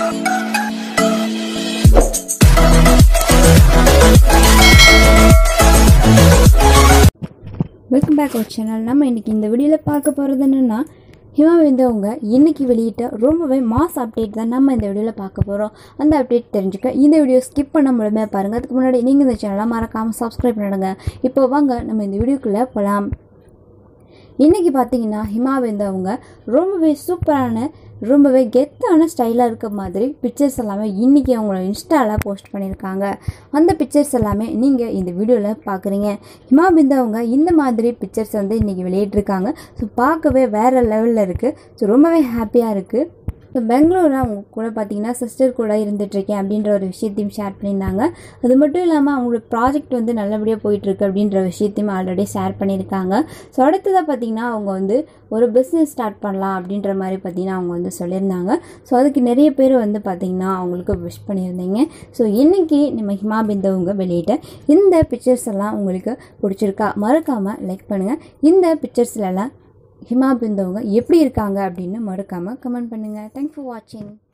welcome back our channel நம்ம இன்றைக்கி இந்த வீடியோவில் பார்க்க போகிறது என்னென்னா ஹிமா அவங்க இன்னைக்கு வெளியிட்ட ரொம்பவே மாஸ் அப்டேட் தான் நம்ம இந்த வீடியோவில் பார்க்க போகிறோம் அந்த அப்டேட் தெரிஞ்சுக்க இந்த வீடியோ ஸ்கிப் பண்ண முடியுமே பாருங்கள் அதுக்கு முன்னாடி நீங்கள் இந்த சேனலை மறக்காமல் சப்ஸ்கிரைப் பண்ணிடுங்க இப்போ வாங்க நம்ம இந்த வீடியோக்குள்ளே போகலாம் இன்றைக்கி பார்த்தீங்கன்னா ஹிமா அவங்க ரொம்பவே சூப்பரான ரொம்பவே கெத்தான ஸ்டைலாக இருக்க மாதிரி பிக்சர்ஸ் எல்லாமே இன்றைக்கி அவங்களோட இன்ஸ்டாவில் போஸ்ட் பண்ணியிருக்காங்க அந்த பிக்சர்ஸ் எல்லாமே நீங்கள் இந்த வீடியோவில் பார்க்குறீங்க ஹிமா அவங்க இந்த மாதிரி பிக்சர்ஸ் வந்து இன்றைக்கி வெளியிட்டிருக்காங்க ஸோ பார்க்கவே வேறு லெவலில் இருக்குது ஸோ ரொம்பவே ஹாப்பியாக இருக்குது ஸோ பெங்களூரில் அவங்க கூட பார்த்தீங்கன்னா சிஸ்டர் கூட இருந்துகிட்ருக்கேன் அப்படின்ற ஒரு விஷயத்தையும் ஷேர் பண்ணியிருந்தாங்க அது மட்டும் இல்லாமல் அவங்களோட ப்ராஜெக்ட் வந்து நல்லபடியாக போயிட்டுருக்கு அப்படின்ற விஷயத்தையும் ஆல்ரெடி ஷேர் பண்ணியிருக்காங்க ஸோ அடுத்ததாக பார்த்தீங்கன்னா அவங்க வந்து ஒரு பிஸ்னஸ் ஸ்டார்ட் பண்ணலாம் அப்படின்ற மாதிரி பார்த்தீங்கன்னா அவங்க வந்து சொல்லியிருந்தாங்க ஸோ அதுக்கு நிறைய பேர் வந்து பார்த்திங்கன்னா அவங்களுக்கு விஷ் பண்ணியிருந்தீங்க ஸோ இன்றைக்கி நம்ம ஹிமா பிந்தவங்க வெளியிட்ட இந்த பிக்சர்ஸ் எல்லாம் உங்களுக்கு பிடிச்சிருக்கா மறக்காமல் லைக் பண்ணுங்கள் இந்த பிக்சர்ஸ்லலாம் ஹிமா பிந்தவங்க எப்படி இருக்காங்க அப்படின்னு மறக்காமல் கமெண்ட் பண்ணுங்கள் தேங்க்ஸ் ஃபார் வாட்சிங்